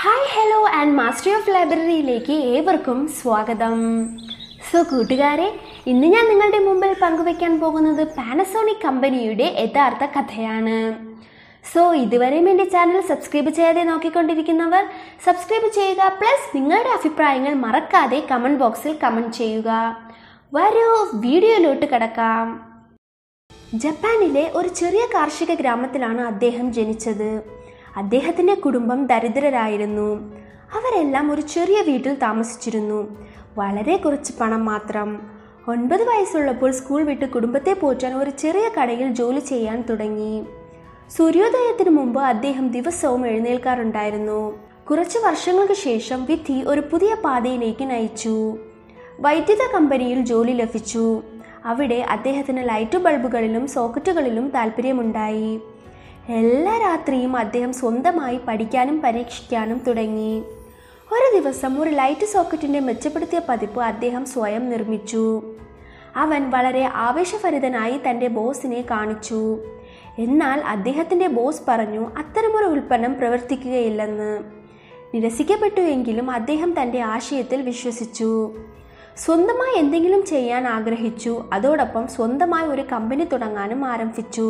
hi hello and master of ലൈബ്രറിയിലേക്ക് ഏവർക്കും സ്വാഗതം സോ കൂട്ടുകാരെ ഇന്ന് ഞാൻ നിങ്ങളുടെ മുമ്പിൽ പങ്കുവയ്ക്കാൻ പോകുന്നത് പാനസോണിക് കമ്പനിയുടെ യഥാർത്ഥ കഥയാണ് സോ ഇതുവരെയും എൻ്റെ ചാനൽ സബ്സ്ക്രൈബ് ചെയ്യാതെ നോക്കിക്കൊണ്ടിരിക്കുന്നവർ സബ്സ്ക്രൈബ് ചെയ്യുക പ്ലസ് നിങ്ങളുടെ അഭിപ്രായങ്ങൾ മറക്കാതെ കമൻറ്റ് ബോക്സിൽ കമൻറ്റ് ചെയ്യുക വരൂ വീഡിയോയിലോട്ട് കിടക്കാം ജപ്പാനിലെ ഒരു ചെറിയ കാർഷിക ഗ്രാമത്തിലാണ് അദ്ദേഹം ജനിച്ചത് അദ്ദേഹത്തിൻ്റെ കുടുംബം ദരിദ്രരായിരുന്നു അവരെല്ലാം ഒരു ചെറിയ വീട്ടിൽ താമസിച്ചിരുന്നു വളരെ കുറച്ച് പണം മാത്രം ഒൻപത് വയസ്സുള്ളപ്പോൾ സ്കൂൾ വിട്ട് കുടുംബത്തെ പോറ്റാൻ ഒരു ചെറിയ കടയിൽ ജോലി ചെയ്യാൻ തുടങ്ങി സൂര്യോദയത്തിന് മുമ്പ് അദ്ദേഹം ദിവസവും എഴുന്നേൽക്കാറുണ്ടായിരുന്നു കുറച്ച് വർഷങ്ങൾക്ക് ശേഷം വിധി ഒരു പുതിയ പാതയിലേക്ക് നയിച്ചു വൈദ്യുത കമ്പനിയിൽ ജോലി ലഭിച്ചു അവിടെ അദ്ദേഹത്തിന് ലൈറ്റ് ബൾബുകളിലും സോക്കറ്റുകളിലും താല്പര്യമുണ്ടായി എല്ലാ രാത്രിയും അദ്ദേഹം സ്വന്തമായി പഠിക്കാനും പരീക്ഷിക്കാനും തുടങ്ങി ഒരു ദിവസം ഒരു ലൈറ്റ് സോക്കറ്റിൻ്റെ മെച്ചപ്പെടുത്തിയ പതിപ്പ് അദ്ദേഹം സ്വയം നിർമ്മിച്ചു അവൻ വളരെ ആവേശഭരിതനായി തൻ്റെ ബോസിനെ കാണിച്ചു എന്നാൽ അദ്ദേഹത്തിൻ്റെ ബോസ് പറഞ്ഞു അത്തരമൊരു ഉൽപ്പന്നം പ്രവർത്തിക്കുകയില്ലെന്ന് നിരസിക്കപ്പെട്ടുവെങ്കിലും അദ്ദേഹം തൻ്റെ ആശയത്തിൽ വിശ്വസിച്ചു സ്വന്തമായി എന്തെങ്കിലും ചെയ്യാൻ ആഗ്രഹിച്ചു അതോടൊപ്പം സ്വന്തമായി ഒരു കമ്പനി തുടങ്ങാനും ആരംഭിച്ചു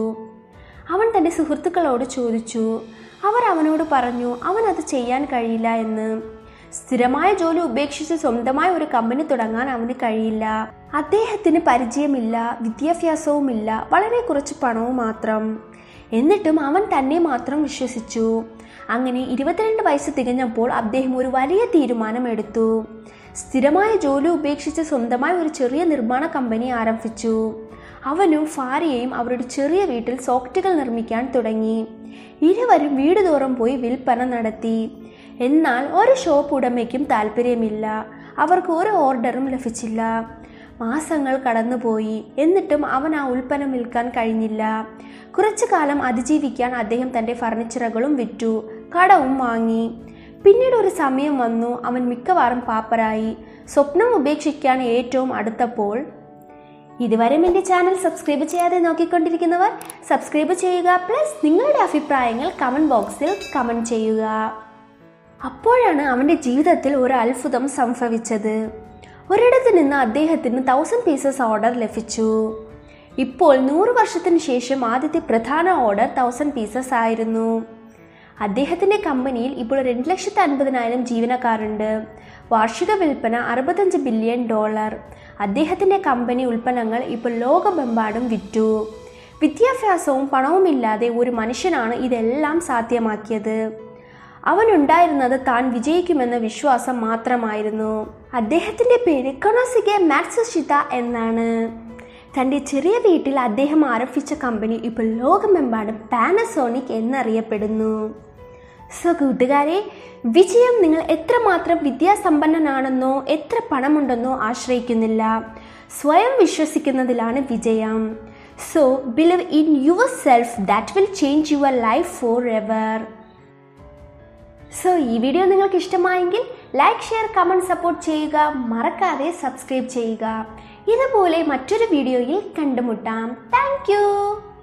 അവൻ തൻ്റെ സുഹൃത്തുക്കളോട് ചോദിച്ചു അവർ അവനോട് പറഞ്ഞു അവൻ അത് ചെയ്യാൻ കഴിയില്ല എന്ന് സ്ഥിരമായ ജോലി ഉപേക്ഷിച്ച് സ്വന്തമായി ഒരു കമ്പനി തുടങ്ങാൻ അവന് കഴിയില്ല അദ്ദേഹത്തിന് പരിചയമില്ല വിദ്യാഭ്യാസവുമില്ല വളരെ കുറച്ച് പണവും മാത്രം എന്നിട്ടും അവൻ തന്നെ മാത്രം വിശ്വസിച്ചു അങ്ങനെ ഇരുപത്തിരണ്ട് വയസ്സ് തികഞ്ഞപ്പോൾ അദ്ദേഹം ഒരു വലിയ തീരുമാനമെടുത്തു സ്ഥിരമായ ജോലി ഉപേക്ഷിച്ച് സ്വന്തമായി ഒരു ചെറിയ നിർമ്മാണ കമ്പനി ആരംഭിച്ചു അവനും ഭാര്യയും അവരുടെ ചെറിയ വീട്ടിൽ സോക്കറ്റുകൾ നിർമ്മിക്കാൻ തുടങ്ങി ഇരുവരും വീട് തോറും പോയി വിൽപ്പന നടത്തി എന്നാൽ ഒരു ഷോപ്പ് ഉടമയ്ക്കും താല്പര്യമില്ല അവർക്ക് ഒരു ഓർഡറും ലഭിച്ചില്ല മാസങ്ങൾ കടന്നുപോയി എന്നിട്ടും അവൻ ആ ഉൽപ്പന്നം വിൽക്കാൻ കഴിഞ്ഞില്ല കുറച്ചു കാലം അതിജീവിക്കാൻ അദ്ദേഹം തൻ്റെ ഫർണിച്ചറുകളും വിറ്റു കടവും വാങ്ങി പിന്നീട് ഒരു സമയം വന്നു അവൻ മിക്കവാറും പാപ്പരായി സ്വപ്നം ഉപേക്ഷിക്കാൻ ഏറ്റവും അടുത്തപ്പോൾ ഇതുവരെ എൻ്റെ ചാനൽ സബ്സ്ക്രൈബ് ചെയ്യാതെ നോക്കിക്കൊണ്ടിരിക്കുന്നവർ സബ്സ്ക്രൈബ് ചെയ്യുക പ്ലസ് നിങ്ങളുടെ അഭിപ്രായങ്ങൾ കമൻറ്റ് ബോക്സിൽ കമൻറ്റ് ചെയ്യുക അപ്പോഴാണ് അവൻ്റെ ജീവിതത്തിൽ ഒരു അത്ഭുതം സംഭവിച്ചത് ഒരിടത്ത് നിന്ന് അദ്ദേഹത്തിന് തൗസൻഡ് പീസസ് ഓർഡർ ലഭിച്ചു ഇപ്പോൾ നൂറ് വർഷത്തിന് ശേഷം ആദ്യത്തെ പ്രധാന ഓർഡർ തൗസൻഡ് പീസസ് ആയിരുന്നു അദ്ദേഹത്തിൻ്റെ കമ്പനിയിൽ ഇപ്പോൾ രണ്ട് ലക്ഷത്തി അൻപതിനായിരം ജീവനക്കാരുണ്ട് വാർഷിക വിൽപ്പന അറുപത്തഞ്ച് ബില്യൺ ഡോളർ അദ്ദേഹത്തിൻ്റെ കമ്പനി ഉൽപ്പന്നങ്ങൾ ഇപ്പോൾ ലോകമെമ്പാടും വിറ്റു വിദ്യാഭ്യാസവും പണവുമില്ലാതെ ഒരു മനുഷ്യനാണ് ഇതെല്ലാം സാധ്യമാക്കിയത് അവനുണ്ടായിരുന്നത് താൻ വിജയിക്കുമെന്ന വിശ്വാസം മാത്രമായിരുന്നു അദ്ദേഹത്തിൻ്റെ പേര് കൊണോസിഗെ മാറ്റ്സുഷിത എന്നാണ് തൻ്റെ ചെറിയ വീട്ടിൽ അദ്ദേഹം ആരംഭിച്ച കമ്പനി ഇപ്പോൾ ലോകമെമ്പാടും പാനസോണിക് എന്നറിയപ്പെടുന്നു സോ കൂട്ടുകാരെ വിജയം നിങ്ങൾ എത്രമാത്രം വിദ്യാസമ്പന്നനാണെന്നോ എത്ര പണമുണ്ടെന്നോ ആശ്രയിക്കുന്നില്ല സ്വയം വിശ്വസിക്കുന്നതിലാണ് വിജയം so believe in yourself that will change your life forever so ഈ വീഡിയോ നിങ്ങൾക്ക് ഇഷ്ടമായെങ്കിൽ ലൈക്ക് ഷെയർ കമൻറ്റ് സപ്പോർട്ട് ചെയ്യുക മറക്കാതെ സബ്സ്ക്രൈബ് ചെയ്യുക ഇതുപോലെ മറ്റൊരു വീഡിയോയിൽ കണ്ടുമുട്ടാം താങ്ക്